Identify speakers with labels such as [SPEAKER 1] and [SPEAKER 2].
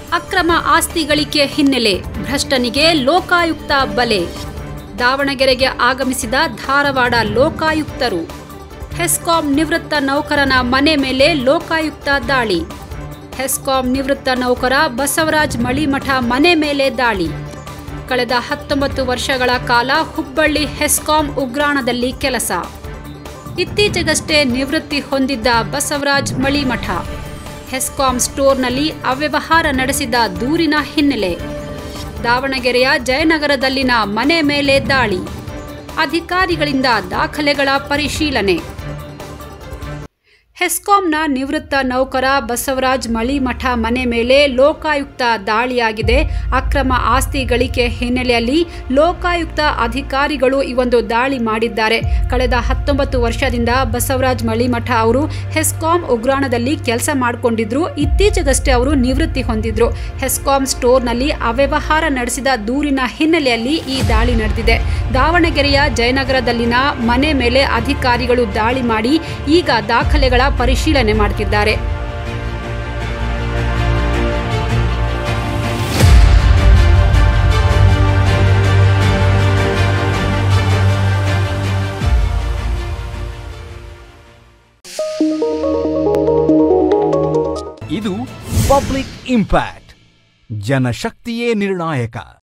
[SPEAKER 1] ಅಕ್ರಮ ಆಸ್ತಿ ಗಳಿಕೆ ಹಿನ್ನೆಲೆ ಭ್ರಷ್ಟನಿಗೆ ಲೋಕಾಯುಕ್ತ ಬಲೆ ದಾವಣಗೆರೆಗೆ ಆಗಮಿಸಿದ ಧಾರವಾಡ ಲೋಕಾಯುಕ್ತರು ಹೆಸ್ಕಾಂ ನಿವೃತ್ತ ನೌಕರನ ಮನೆ ಮೇಲೆ ಲೋಕಾಯುಕ್ತ ದಾಳಿ ಹೆಸ್ಕಾಂ ನಿವೃತ್ತ ನೌಕರ ಬಸವರಾಜ್ ಮಳಿಮಠ ಮನೆ ಮೇಲೆ ದಾಳಿ ಕಳೆದ ಹತ್ತೊಂಬತ್ತು ವರ್ಷಗಳ ಕಾಲ ಹುಬ್ಬಳ್ಳಿ ಹೆಸ್ಕಾಂ ಉಗ್ರಾಣದಲ್ಲಿ ಕೆಲಸ ಇತ್ತೀಚೆಗಷ್ಟೇ ನಿವೃತ್ತಿ ಹೊಂದಿದ್ದ ಬಸವರಾಜ್ ಮಳಿಮಠ ಹೆಸ್ಕಾಂ ಸ್ಟೋರ್ನಲ್ಲಿ ಅವ್ಯವಹಾರ ನಡೆಸಿದ ದೂರಿನ ಹಿನ್ನೆಲೆ ದಾವಣಗೆರೆಯ ಜಯನಗರದಲ್ಲಿನ ಮನೆ ಮೇಲೆ ದಾಳಿ ಅಧಿಕಾರಿಗಳಿಂದ ದಾಖಲೆಗಳ ಪರಿಶೀಲನೆ ಹೆಸ್ಕಾಂನ ನಿವೃತ್ತ ನೌಕರ ಬಸವರಾಜ್ ಮಳಿಮಠ ಮನೆ ಮೇಲೆ ಲೋಕಾಯುಕ್ತ ದಾಳಿಯಾಗಿದೆ ಅಕ್ರಮ ಆಸ್ತಿ ಗಳಿಕೆ ಹಿನ್ನೆಲೆಯಲ್ಲಿ ಲೋಕಾಯುಕ್ತ ಅಧಿಕಾರಿಗಳು ಈ ಒಂದು ದಾಳಿ ಮಾಡಿದ್ದಾರೆ ಕಳೆದ ಹತ್ತೊಂಬತ್ತು ವರ್ಷದಿಂದ ಬಸವರಾಜ್ ಮಳಿಮಠ ಅವರು ಹೆಸ್ಕಾಂ ಉಗ್ರಾಣದಲ್ಲಿ ಕೆಲಸ ಮಾಡಿಕೊಂಡಿದ್ರು ಇತ್ತೀಚೆಗಷ್ಟೇ ಅವರು ನಿವೃತ್ತಿ ಹೊಂದಿದ್ರು ಹೆಸ್ಕಾಂ ಸ್ಟೋರ್ನಲ್ಲಿ ಅವ್ಯವಹಾರ ನಡೆಸಿದ ದೂರಿನ ಹಿನ್ನೆಲೆಯಲ್ಲಿ ಈ ದಾಳಿ ನಡೆದಿದೆ ದಾವಣಗೆರೆಯ ಜಯನಗರದಲ್ಲಿನ ಮನೆ ಮೇಲೆ ಅಧಿಕಾರಿಗಳು ದಾಳಿ ಮಾಡಿ ಈಗ ದಾಖಲೆಗಳ ಪರಿಶೀಲನೆ ಮಾಡ್ತಿದ್ದಾರೆ
[SPEAKER 2] ಇದು ಪಬ್ಲಿಕ್ ಇಂಪ್ಯಾಕ್ಟ್ ಜನಶಕ್ತಿಯೇ ನಿರ್ಣಾಯಕ